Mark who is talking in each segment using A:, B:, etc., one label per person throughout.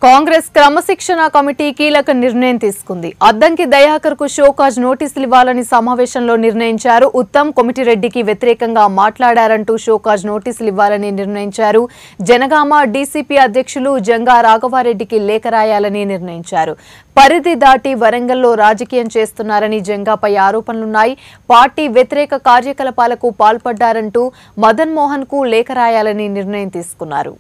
A: కాంగ్రెస్ క్రమశిక్షణ కమిటీ కీలక నిర్ణయం తీసుకుంది అద్దంకి దయాకర్ కు షోకాజ్ నోటీసులు ఇవ్వాలని సమావేశంలో నిర్ణయించారు ఉత్తమ్ కొమిటిరెడ్డికి వ్యతిరేకంగా మాట్లాడారంటూ షోకాజ్ నోటీసులు ఇవ్వాలని నిర్ణయించారు జనగామ డీసీపీ అధ్యక్షులు జంగా రాఘవారెడ్డికి లేఖ రాయాలని నిర్ణయించారు పరిధి దాటి వరంగల్లో రాజకీయం చేస్తున్నారని జంగాపై ఆరోపణలున్నాయి పార్టీ వ్యతిరేక కార్యకలాపాలకు పాల్పడ్డారంటూ మదన్ మోహన్ కు లేఖ రాయాలని నిర్ణయం తీసుకున్నారు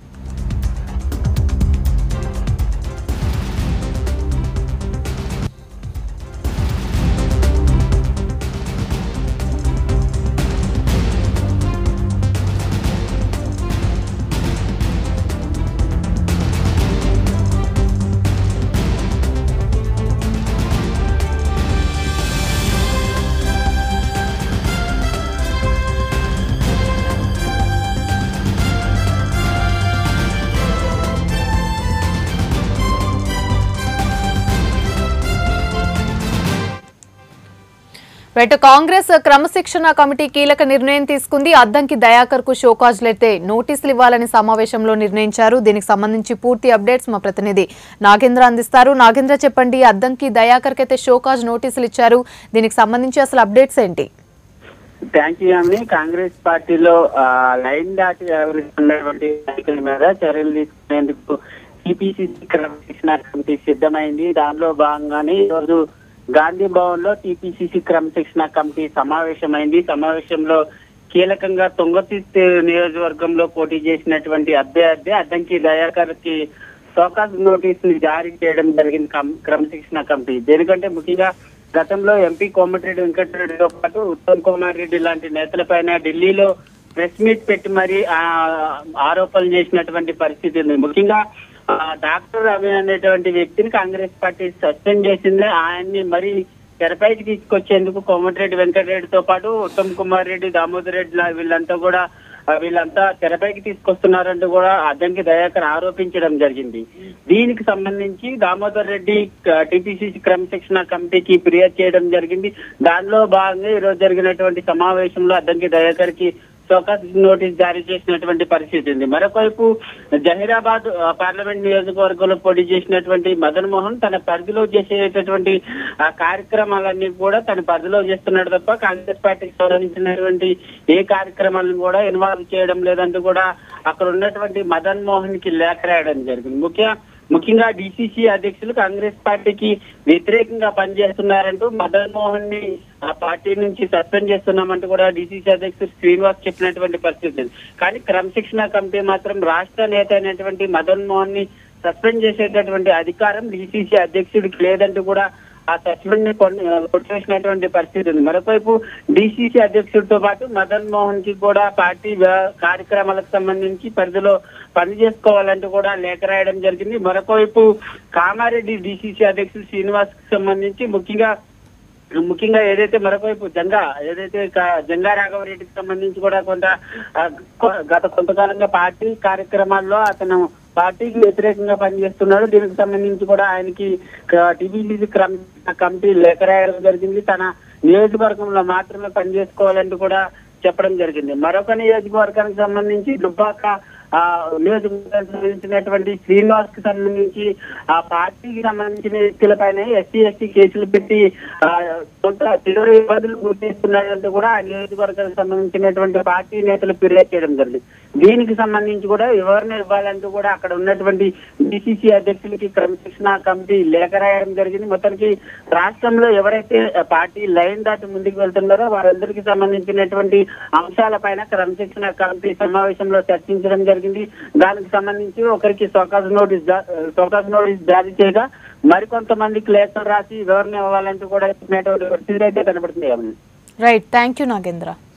A: రైట్ కాంగ్రెస్ క్రమశిక్షణ కమిటీ కీలక నిర్ణయం తీసుకుంది అద్దంకి దయాకర్ కు షోకాజ్లైతే నోటీసులు ఇవ్వాలని సమావేశంలో నిర్ణయించారు దీనికి సంబంధించి పూర్తి అప్డేట్స్ మా ప్రతినిధి నాగేంద్ర అందిస్తారు నాగేంద్ర చెప్పండి అద్దంకి దయాకర్ అయితే షోకాజ్ నోటీసులు ఇచ్చారు దీనికి సంబంధించి అసలు అప్డేట్స్ ఏంటి
B: థ్యాంక్ యూ అని కాంగ్రెస్ పార్టీలో ఆ, లైన్ దాటి వ్యవహరిస్తున్నటువంటి నాయకుల మీద చర్యలు తీసుకునేందుకు టీపీసీసీ క్రమశిక్షణ కమిటీ సిద్ధమైంది దానిలో భాగంగానే ఈ రోజు గాంధీ భవన్ లో టీపీసీసీ క్రమశిక్షణ కమిటీ సమావేశమైంది సమావేశంలో కీలకంగా తుంగతుర్తి నియోజకవర్గంలో పోటీ చేసినటువంటి అభ్యర్థి అద్దంకి దయాకర్ కి సోకాస్ నోటీస్ ని జారీ చేయడం జరిగింది కం- క్రమశిక్షణ కమిటీ దేనికంటే ముఖ్యంగా గతంలో ఎంపీ కోమటిరెడ్డి వెంకటరెడ్డితో పాటు ఉత్తమ్ కుమార్ రెడ్డి లాంటి నేతలపైన ఢిల్లీలో ప్రెస్ మీట్ పెట్టి మరి ఆ, ఆరోపణలు చేసినటువంటి పరిస్థితి ఉంది ముఖ్యంగా ఆ, డాక్టర్ రవి అనేటువంటి వ్యక్తిని కాంగ్రెస్ పార్టీ సస్పెండ్ చేసింది ఆయన్ని మరి తెరపైకి తీసుకొచ్చేందుకు కోమటిరెడ్డి వెంకటరెడ్డితో పాటు ఉత్తమ్ కుమార్ రెడ్డి దామోదర్ రెడ్డి లా- వీళ్ళంతా కూడా ఆ, వీళ్ళంతా తెరపైకి తీసుకొస్తున్నారంటూ కూడా అద్దంకి దయాకర్ ఆరోపించడం జరిగింది దీనికి సంబంధించి దామోదర్ రెడ్డి టిపిసిసి క్రమశిక్షణ కమిటీకి ఫిర్యాదు చేయడం జరిగింది దానిలో భాగంగా ఈ రోజు జరిగినటువంటి సమావేశంలో అద్దంకి దయాకర్ కి షోకాస్ నోటీస్ జారీ చేసినటువంటి పరిస్థితి ఉంది మరొకవైపు జహీరాబాద్ ఆ, పార్లమెంట్ నియోజకవర్గంలో పోటీ చేసినటువంటి మదన్ మోహన్ తన పరిధిలో చేసేటటువంటి ఆ కార్యక్రమాలన్నీ కూడా తన పరిధిలో చేస్తున్నాడు తప్ప కాంగ్రెస్ పార్టీకి సంబంధించినటువంటి ఏ కార్యక్రమాలను కూడా ఇన్వాల్వ్ చేయడం లేదంటూ కూడా అక్కడ ఉన్నటువంటి మదన్ మోహన్ కి లేఖ రాయడం జరిగింది ముఖ్య ముఖ్యంగా డిసిసి అధ్యక్షులు కాంగ్రెస్ పార్టీకి వ్యతిరేకంగా పనిచేస్తున్నారంటూ మదన్ మోహన్ ని ఆ పార్టీ నుంచి సస్పెండ్ చేస్తున్నామంటూ కూడా డిసిసి అధ్యక్షుడు శ్రీనివాస్ చెప్పినటువంటి పరిస్థితి ఉంది. కానీ క్రమశిక్షణ కమిటీ మాత్రం రాష్ట్ర నేత అయినటువంటి మదన్ మోహన్ ని సస్పెండ్ చేసేటటువంటి అధికారం డిసిసి అధ్యక్షుడికి లేదంటూ కూడా ఆ సస్పెండ్ ని కొన్- కొట్టివేసినటువంటి పరిస్థితి ఉంది మరొకవైపు డిసిసి అధ్యక్షుడితో పాటు మదన్ మోహన్ కి కూడా పార్టీ వ్య- కార్యక్రమాలకు సంబంధించి పరిధిలో పని చేసుకోవాలంటూ కూడా లేఖ రాయడం జరిగింది మరొకవైపు కామారెడ్డి డిసిసి అధ్యక్షుడు శ్రీనివాస్ కి సంబంధించి ముఖ్యంగా ముఖ్యంగా ఏదైతే మరొకవైపు జంగా ఏదైతే క- జంగా రాఘవరెడ్డికి సంబంధించి కూడా కొంత ఆ, కొ- గత కొంతకాలంగా పార్టీ కార్యక్రమాల్లో అతను పార్టీకి వ్యతిరేకంగా పనిచేస్తున్నాడు దీనికి సంబంధించి కూడా ఆయనకి టీబీసీ కమిటీ లేఖ రాయడం జరిగింది తన నియోజకవర్గంలో మాత్రమే పనిచేసుకోవాలంటూ కూడా చెప్పడం జరిగింది మరొక నియోజకవర్గానికి సంబంధించి దుబ్బాక ఆ నియోజకవర్గానికి సంబంధించినటువంటి శ్రీనివాస్ కి సంబంధించి ఆ పార్టీకి సంబంధించిన వ్యక్తులపైన ఎస్సీ ఎస్టీ కేసులు పెట్టి ఆ, కొంత తీవ్ర ఇబ్బందులు గుర్తిస్తున్నారంటూ కూడా ఆ నియోజకవర్గానికి సంబంధించినటువంటి పార్టీ నేతలు ఫిర్యాదు చేయడం జరిగింది దీనికి సంబంధించి కూడా వివరణ ఇవ్వాలంటూ కూడా అక్కడ ఉన్నటువంటి డిసిసి అధ్యక్షులకి క్రమశిక్షణ కమిటీ లేఖ రాయడం జరిగింది మొత్తానికి రాష్ట్రంలో ఎవరైతే పార్టీ లైన్ దాటి ముందుకు వెళ్తున్నారో వారందరికీ సంబంధించినటువంటి అంశాలపైన క్రమశిక్షణ కమిటీ సమావేశంలో చర్చించడం జరిగింది దానికి సంబంధించి ఒకరికి సోకాజ్ నోటీస్ జా- సోకాజ్ నోటీస్ జారీ చేయగా మరికొంతమందికి లేఖలు రాసి వివరణ ఇవ్వాలంటూ కూడా చెప్పినటువంటి పరిస్థితి అయితే కనబడుతుంది
A: రైట్ థ్యాంక్ యూ నాగేంద్ర